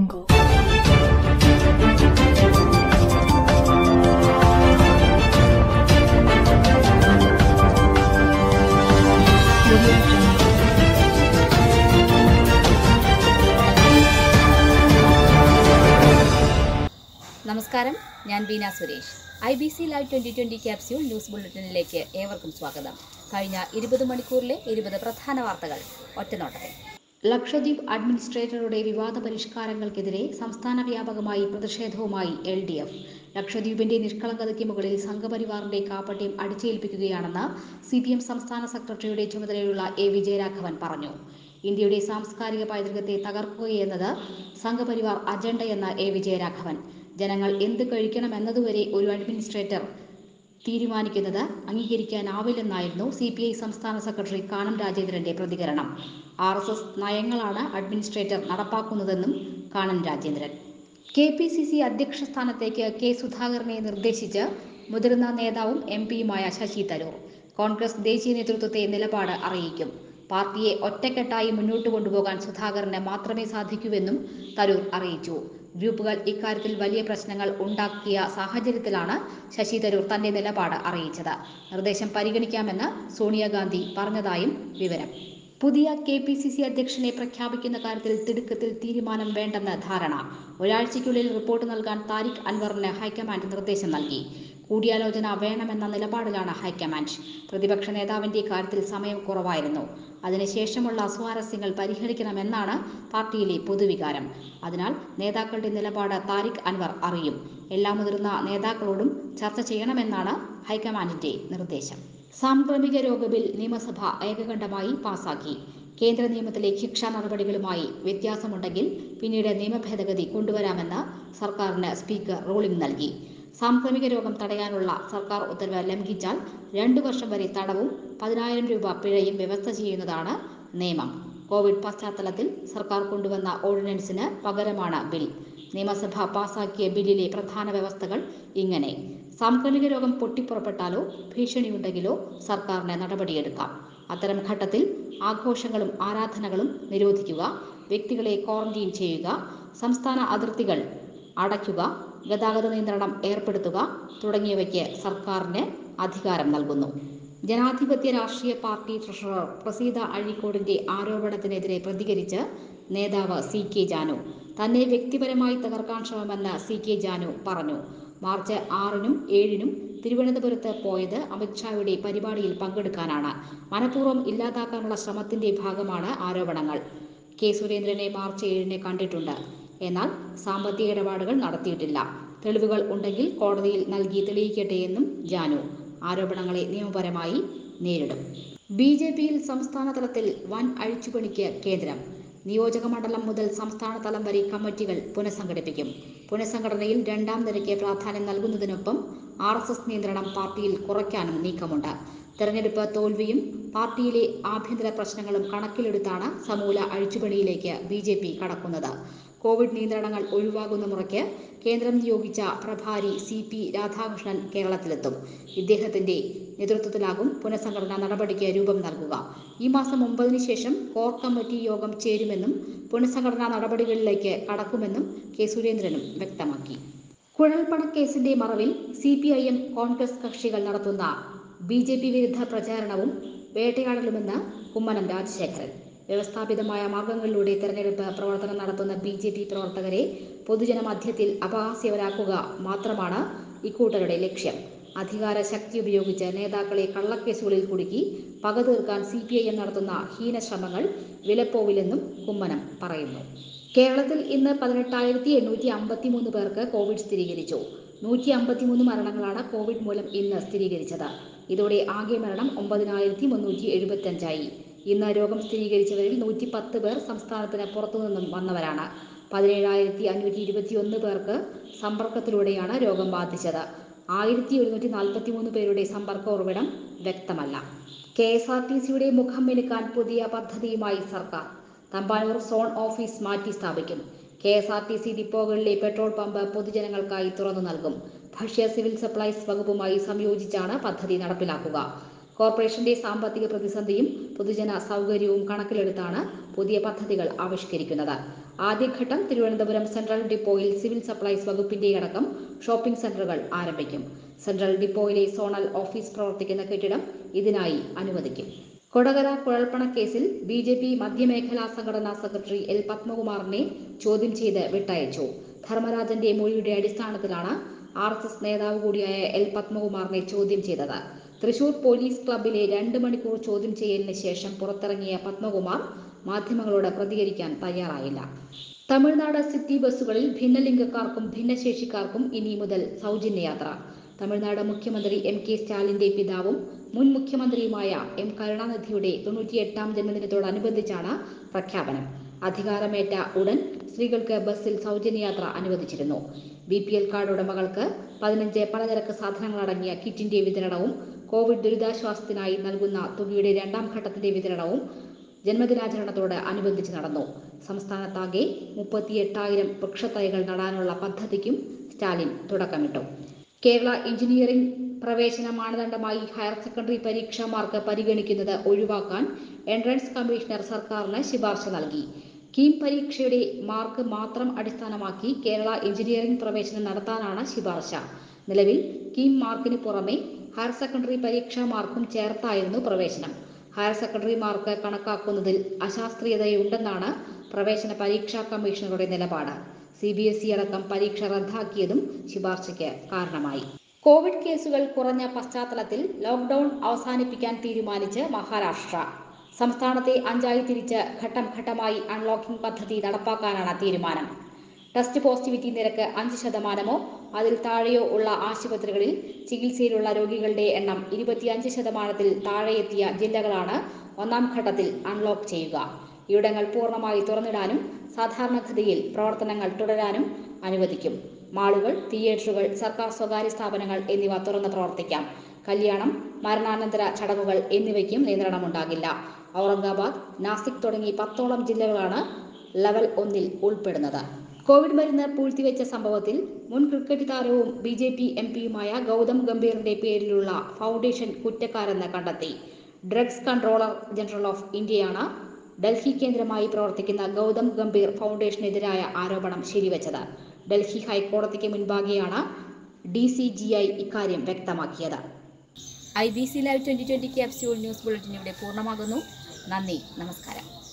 നമസ്കാരം ഞാൻ Beena Suresh I B C live twenty twenty capsule news ബുള്ളറ്റിനിലേക്ക് ഏവർക്കും സ്വാഗതം കഴിഞ്ഞ ഇരുപത് മണിക്കൂറിലെ ഇരുപത് പ്രധാന വാർത്തകൾ ഒറ്റനോട്ടത്തിൽ ലക്ഷദ്വീപ് അഡ്മിനിസ്ട്രേറ്ററുടെ വിവാദ പരിഷ്കാരങ്ങൾക്കെതിരെ സംസ്ഥാന വ്യാപകമായി പ്രതിഷേധവുമായി എൽ ഡി എഫ് ലക്ഷദ്വീപിന്റെ നിഷ്കളങ്കതയ്ക്ക് മുകളിൽ സംഘപരിവാറിന്റെ കാപ്പട്യം അടിച്ചേൽപ്പിക്കുകയാണെന്ന് സി പി എം സംസ്ഥാന സെക്രട്ടറിയുടെ ചുമതലയുള്ള എ വിജയരാഘവൻ പറഞ്ഞു ഇന്ത്യയുടെ സാംസ്കാരിക പൈതൃകത്തെ തകർക്കുകയെന്നത് സംഘപരിവാർ അജണ്ടയെന്ന എ വിജയരാഘവൻ ജനങ്ങൾ എന്ത് കഴിക്കണമെന്നതുവരെ ഒരു അഡ്മിനിസ്ട്രേറ്റർ തീരുമാനിക്കുന്നത് അംഗീകരിക്കാനാവില്ലെന്നായിരുന്നു സി പി ഐ സംസ്ഥാന സെക്രട്ടറി കാനം രാജേന്ദ്രന്റെ പ്രതികരണം ആർ എസ് എസ് നയങ്ങളാണ് അഡ്മിനിസ്ട്രേറ്റർ നടപ്പാക്കുന്നതെന്നും Kanam Rajendran K P C C അധ്യക്ഷ സ്ഥാനത്തേക്ക് കെ സുധാകരനെ നിർദ്ദേശിച്ച് മുതിർന്ന നേതാവും എം പിയുമായ ശശി തരൂർ കോൺഗ്രസ് ദേശീയ നേതൃത്വത്തെ നിലപാട് അറിയിക്കും പാർട്ടിയെ ഒറ്റക്കെട്ടായി മുന്നോട്ട് കൊണ്ടുപോകാൻ സുധാകരന് മാത്രമേ സാധിക്കൂവെന്നും തരൂർ അറിയിച്ചു ഗ്രൂപ്പുകൾ ഇക്കാര്യത്തിൽ വലിയ പ്രശ്നങ്ങൾ ഉണ്ടാക്കിയ സാഹചര്യത്തിലാണ് ശശി തരൂർ തന്റെ നിലപാട് അറിയിച്ചത് നിർദ്ദേശം പരിഗണിക്കാമെന്ന് സോണിയാഗാന്ധി പറഞ്ഞതായും വിവരം പുതിയ കെ പി സി സി അധ്യക്ഷനെ പ്രഖ്യാപിക്കുന്ന കാര്യത്തിൽ തിടുക്കത്തിൽ തീരുമാനം വേണ്ടെന്ന് ധാരണ ഒരാഴ്ചയ്ക്കുള്ളിൽ റിപ്പോർട്ട് നൽകാൻ താരിഖ് അൻവറിന് ഹൈക്കമാൻഡ് നിർദ്ദേശം നൽകി കൂടിയാലോചന വേണമെന്ന നിലപാടിലാണ് ഹൈക്കമാൻഡ് പ്രതിപക്ഷ നേതാവിന്റെ കാര്യത്തിൽ സമയം കുറവായിരുന്നു അതിനുശേഷമുള്ള അസ്വാരസ്യങ്ങൾ പരിഹരിക്കണമെന്നാണ് പാർട്ടിയിലെ പൊതുവികാരം അതിനാൽ നേതാക്കളുടെ നിലപാട് താരിഖ് അൻവർ അറിയും എല്ലാ മുതിർന്ന നേതാക്കളോടും ചർച്ച ചെയ്യണമെന്നാണ് ഹൈക്കമാൻഡിന്റെ നിർദ്ദേശം സാംക്രമിക രോഗ ബിൽ നിയമസഭ ഏകകണ്ഠമായി പാസാക്കി കേന്ദ്ര നിയമത്തിലെ ശിക്ഷാ നടപടികളുമായി വ്യത്യാസമുണ്ടെങ്കിൽ പിന്നീട് നിയമ ഭേദഗതി കൊണ്ടുവരാമെന്ന് സർക്കാരിന് സ്പീക്കർ റൂളിംഗ് നൽകി സാംക്രമിക രോഗം തടയാനുള്ള സർക്കാർ ഉത്തരവ് ലംഘിച്ചാൽ രണ്ടു വർഷം വരെ തടവും പതിനായിരം രൂപ പിഴയും വ്യവസ്ഥ ചെയ്യുന്നതാണ് നിയമം കോവിഡ് പശ്ചാത്തലത്തിൽ സർക്കാർ കൊണ്ടുവന്ന ഓർഡിനൻസിന് പകരമാണ് ബിൽ നിയമസഭ പാസാക്കിയ ബില്ലിലെ പ്രധാന വ്യവസ്ഥകൾ ഇങ്ങനെ സാംക്രമിക രോഗം പൊട്ടിപ്പുറപ്പെട്ടാലോ ഭീഷണിയുണ്ടെങ്കിലോ സർക്കാരിന് നടപടിയെടുക്കാം അത്തരം ഘട്ടത്തിൽ ആഘോഷങ്ങളും ആരാധനകളും നിരോധിക്കുക വ്യക്തികളെ ക്വാറന്റീൻ ചെയ്യുക സംസ്ഥാന അതിർത്തികൾ അടയ്ക്കുക ഗതാഗത നിയന്ത്രണം ഏർപ്പെടുത്തുക തുടങ്ങിയവയ്ക്ക് സർക്കാരിന് അധികാരം നൽകുന്നു ജനാധിപത്യ രാഷ്ട്രീയ പാർട്ടി ട്രഷറർ പ്രസീത അഴീക്കോടിന്റെ ആരോപണത്തിനെതിരെ പ്രതികരിച്ച് നേതാവ് സി കെ ജാനു തന്നെ വ്യക്തിപരമായി തകർക്കാൻ ശ്രമമെന്ന് സി കെ ജാനു പറഞ്ഞു മാർച്ച് ആറിനും ഏഴിനും തിരുവനന്തപുരത്ത് പോയത് അമിത്ഷായുടെ പരിപാടിയിൽ പങ്കെടുക്കാനാണ് മനഃപൂർവ്വം ഇല്ലാതാക്കാനുള്ള ശ്രമത്തിന്റെ ഭാഗമാണ് ആരോപണങ്ങൾ കെ സുരേന്ദ്രനെ മാർച്ച് ഏഴിന് കണ്ടിട്ടുണ്ട് എന്നാൽ സാമ്പത്തിക ഇടപാടുകൾ നടത്തിയിട്ടില്ല തെളിവുകൾ ഉണ്ടെങ്കിൽ കോടതിയിൽ നൽകി തെളിയിക്കട്ടെ എന്നും ജാനു ആരോപണങ്ങളെ നിയമപരമായി നേരിടും ബി ജെ പിയിൽ സംസ്ഥാന തലത്തിൽ വൻ അഴിച്ചുപണിക്ക് കേന്ദ്രം നിയോജക മണ്ഡലം മുതൽ സംസ്ഥാന തലം വരെ കമ്മിറ്റികൾ പുനഃസംഘടിപ്പിക്കും പുനഃസംഘടനയിൽ രണ്ടാം നിരയ്ക്ക് പ്രാധാന്യം നൽകുന്നതിനൊപ്പം ആർ എസ് എസ് നിയന്ത്രണം പാർട്ടിയിൽ കുറയ്ക്കാനും നീക്കമുണ്ട് തെരഞ്ഞെടുപ്പ് തോൽവിയും പാർട്ടിയിലെ ആഭ്യന്തര പ്രശ്നങ്ങളും കണക്കിലെടുത്താണ് സമൂല അഴിച്ചുപണിയിലേക്ക് ബി ജെ പി കടക്കുന്നത് കോവിഡ് നിയന്ത്രണങ്ങൾ ഒഴിവാകുന്ന മുറയ്ക്ക് കേന്ദ്രം നിയോഗിച്ച പ്രഭാരി സി പി രാധാകൃഷ്ണൻ കേരളത്തിലെത്തും ഇദ്ദേഹത്തിന്റെ നേതൃത്വത്തിലാകും പുനഃസംഘടനാ നടപടിക്ക് രൂപം നൽകുക ഈ മാസം ഒമ്പതിന് ശേഷം കോർ കമ്മിറ്റി യോഗം ചേരുമെന്നും പുനഃസംഘടനാ നടപടികളിലേക്ക് കടക്കുമെന്നും കെ സുരേന്ദ്രനും വ്യക്തമാക്കി കുഴൽപ്പണക്കേസിന്റെ മറവിൽ C P I M Congress കക്ഷികൾ നടത്തുന്ന ബി ജെ പി വിരുദ്ധ പ്രചാരണവും വേട്ടയാടലുമെന്ന് കുമ്മനം രാജശേഖരൻ വ്യവസ്ഥാപിതമായ മാർഗങ്ങളിലൂടെ തെരഞ്ഞെടുപ്പ് പ്രവർത്തനം നടത്തുന്ന ബി ജെ പി പ്രവർത്തകരെ പൊതുജനമധ്യത്തിൽ അപഹാസ്യവരാക്കുക മാത്രമാണ് ഇക്കൂട്ടരുടെ ലക്ഷ്യം അധികാര ശക്തി ഉപയോഗിച്ച് നേതാക്കളെ കള്ളക്കേസുകളിൽ കുടുക്കി പക തീർക്കാൻ സി പി ഐ എം നടത്തുന്ന ഹീനശ്രമങ്ങൾ വിലപ്പോവില്ലെന്നും കുമ്മനം പറയുന്നു കേരളത്തിൽ ഇന്ന് പതിനെട്ടായിരത്തി എണ്ണൂറ്റി അമ്പത്തി മൂന്ന് പേർക്ക് കോവിഡ് സ്ഥിരീകരിച്ചു നൂറ്റി അമ്പത്തിമൂന്ന് മരണങ്ങളാണ് കോവിഡ് മൂലം ഇന്ന് സ്ഥിരീകരിച്ചത് ഇതോടെ ആകെ മരണം ഒമ്പതിനായിരത്തി മുന്നൂറ്റി എഴുപത്തഞ്ചായി ഇന്ന് രോഗം സ്ഥിരീകരിച്ചവരിൽ നൂറ്റി പത്ത് പേർ സംസ്ഥാനത്തിന് പുറത്തുനിന്നും വന്നവരാണ് പതിനേഴായിരത്തി അഞ്ഞൂറ്റി ഇരുപത്തിയൊന്ന് പേർക്ക് സമ്പർക്കത്തിലൂടെയാണ് രോഗം ബാധിച്ചത് ആയിരത്തി ഒരുന്നൂറ്റി നാൽപ്പത്തി മൂന്ന് പേരുടെ സമ്പർക്ക ഉറവിടം വ്യക്തമല്ല കെ എസ് ആർ ടി സിയുടെ മുഖം മിനുക്കാൻ പുതിയ പദ്ധതിയുമായി സർക്കാർ തമ്പാനൂർ സോൺ ഓഫീസ് മാറ്റി സ്ഥാപിക്കും K S R T C ഡിപ്പോകളിലെ പെട്രോൾ പമ്പ് പൊതുജനങ്ങൾക്കായി തുറന്നു നൽകും ഭക്ഷ്യ സിവിൽ സപ്ലൈസ് വകുപ്പുമായി സംയോജിച്ചാണ് പദ്ധതി നടപ്പിലാക്കുക കോർപ്പറേഷന്റെ സാമ്പത്തിക പ്രതിസന്ധിയും പൊതുജന സൗകര്യവും കണക്കിലെടുത്താണ് പുതിയ പദ്ധതികൾ ആവിഷ്കരിക്കുന്നത് ആദ്യഘട്ടം തിരുവനന്തപുരം സെൻട്രൽ ഡിപ്പോയിൽ സിവിൽ സപ്ലൈസ് വകുപ്പിന്റെ അടക്കം ഷോപ്പിംഗ് സെന്ററുകൾ ആരംഭിക്കും സെൻട്രൽ ഡിപ്പോയിലെ സോണൽ ഓഫീസ് പ്രവർത്തിക്കുന്ന കെട്ടിടം ഇതിനായി അനുവദിക്കും കൊടകര കുഴൽപ്പണക്കേസിൽ ബി ജെ പി മധ്യമേഖലാ സംഘടനാ സെക്രട്ടറി എൽ പത്മകുമാറിനെ ചോദ്യം ചെയ്ത് വിട്ടയച്ചു ധർമ്മരാജന്റെ മൊഴിയുടെ അടിസ്ഥാനത്തിലാണ് ആർ എസ് എസ് നേതാവ് കൂടിയായ എൽ പത്മകുമാറിനെ ചോദ്യം ചെയ്തത് തൃശൂർ പോലീസ് ക്ലബിലെ രണ്ട് മണിക്കൂർ ചോദ്യം ചെയ്യലിന് ശേഷം പുറത്തിറങ്ങിയ പത്മകുമാർ മാധ്യമങ്ങളോട് പ്രതികരിക്കാൻ തയ്യാറായില്ല തമിഴ്നാട് സിറ്റി ബസ്സുകളിൽ ഭിന്നലിംഗക്കാർക്കും ഭിന്നശേഷിക്കാർക്കും ഇനി മുതൽ സൗജന്യ യാത്ര തമിഴ്നാട് മുഖ്യമന്ത്രി എം കെ സ്റ്റാലിന്റെ പിതാവും മുൻ മുഖ്യമന്ത്രിയുമായ എം കരുണാനിധിയുടെ തൊണ്ണൂറ്റിയെട്ടാം ജന്മദിനത്തോടനുബന്ധിച്ചാണ് പ്രഖ്യാപനം അധികാരമേറ്റ ഉടൻ സ്ത്രീകൾക്ക് ബസ്സിൽ സൗജന്യയാത്ര അനുവദിച്ചിരുന്നു ബി പി എൽ കാർഡ് ഉടമകൾക്ക് പതിനഞ്ച് പലചരക്ക് സാധനങ്ങളടങ്ങിയ കിറ്റിന്റെ വിതരണവും കോവിഡ് ദുരിതാശ്വാസത്തിനായി നൽകുന്ന തുകയുടെ രണ്ടാം ഘട്ടത്തിന്റെ വിതരണവും ജന്മദിനാചരണത്തോട് അനുബന്ധിച്ച് നടന്നു സംസ്ഥാനത്താകെ മുപ്പത്തിയെട്ടായിരം വൃക്ഷത്തൈകൾ നടാനുള്ള പദ്ധതിക്കും സ്റ്റാലിൻ തുടക്കമിട്ടു കേരള എഞ്ചിനീയറിംഗ് പ്രവേശന മാനദണ്ഡമായി ഹയർ സെക്കൻഡറി പരീക്ഷാ മാർക്ക് പരിഗണിക്കുന്നത് ഒഴിവാക്കാൻ എൻട്രൻസ് കമ്മീഷണർ സർക്കാരിന് ശുപാർശ നൽകി കീം പരീക്ഷയുടെ മാർക്ക് മാത്രം അടിസ്ഥാനമാക്കി കേരള എഞ്ചിനീയറിംഗ് പ്രവേശനം നടത്താനാണ് ശുപാർശ നിലവിൽ കീം മാർക്കിന് പുറമെ ഹയർ സെക്കൻഡറി പരീക്ഷാ മാർക്കും ചേർത്തായിരുന്നു പ്രവേശനം ഹയർ സെക്കൻഡറി മാർക്ക് കണക്കാക്കുന്നതിൽ അശാസ്ത്രീയതയുണ്ടെന്നാണ് പ്രവേശന പരീക്ഷാ കമ്മീഷണറുടെ നിലപാട് സി ബി എസ് ഇ അടക്കം പരീക്ഷ റദ്ദാക്കിയതും ശുപാർശയ്ക്ക് കാരണമായി കോവിഡ് കേസുകൾ കുറഞ്ഞ പശ്ചാത്തലത്തിൽ ലോക്ഡൌൺ അവസാനിപ്പിക്കാൻ തീരുമാനിച്ച് മഹാരാഷ്ട്ര സംസ്ഥാനത്തെ അഞ്ചായി തിരിച്ച് ഘട്ടം ഘട്ടമായി അൺലോക്കിംഗ് പദ്ധതി നടപ്പാക്കാനാണ് തീരുമാനം ടെസ്റ്റ് പോസിറ്റിവിറ്റി നിരക്ക് അഞ്ച് ശതമാനമോ അതിൽ താഴെയോ ഉള്ള ആശുപത്രികളിൽ ചികിത്സയിലുള്ള രോഗികളുടെ എണ്ണം ഇരുപത്തിയഞ്ച് ശതമാനത്തിൽ താഴെയെത്തിയ ജില്ലകളാണ് ഒന്നാം ഘട്ടത്തിൽ അൺലോക്ക് ചെയ്യുക ഇവിടങ്ങൾ പൂർണ്ണമായി തുറന്നിടാനും സാധാരണഗതിയിൽ പ്രവർത്തനങ്ങൾ തുടരാനും അനുവദിക്കും മാളുകൾ തിയേറ്ററുകൾ സർക്കാർ സ്വകാര്യ സ്ഥാപനങ്ങൾ എന്നിവ തുറന്ന് പ്രവർത്തിക്കാം കല്യാണം മരണാനന്തര ചടങ്ങുകൾ എന്നിവയ്ക്കും നിയന്ത്രണമുണ്ടാകില്ല ഔറംഗാബാദ് നാസിക് തുടങ്ങി പത്തോളം ജില്ലകളാണ് ലെവൽ ഒന്നിൽ ഉൾപ്പെടുന്നത് കോവിഡ് മരുന്ന് പൂഴ്ത്തിവെച്ച സംഭവത്തിൽ മുൻ ക്രിക്കറ്റ് താരവും ബി ജെ പി എം പിയുമായ ഗൗതം ഗംഭീറിന്റെ പേരിലുള്ള ഫൗണ്ടേഷൻ കുറ്റക്കാരെന്ന് കണ്ടെത്തി ഡ്രഗ്സ് കൺട്രോളർ ജനറൽ ഓഫ് ഇന്ത്യയാണ് ഡൽഹി കേന്ദ്രമായി പ്രവർത്തിക്കുന്ന ഗൗതം ഗംഭീർ ഫൗണ്ടേഷനെതിരായ ആരോപണം ശരിവച്ചത് ഡൽഹി ഹൈക്കോടതിക്ക് മുൻപാകെയാണ് ഡി സി ജി ഐ ഇക്കാര്യം വ്യക്തമാക്കിയത് I B C live twenty twenty capsule news bulletin ഇവിടെ പൂർണ്ണമാകുന്നു നന്ദി നമസ്കാരം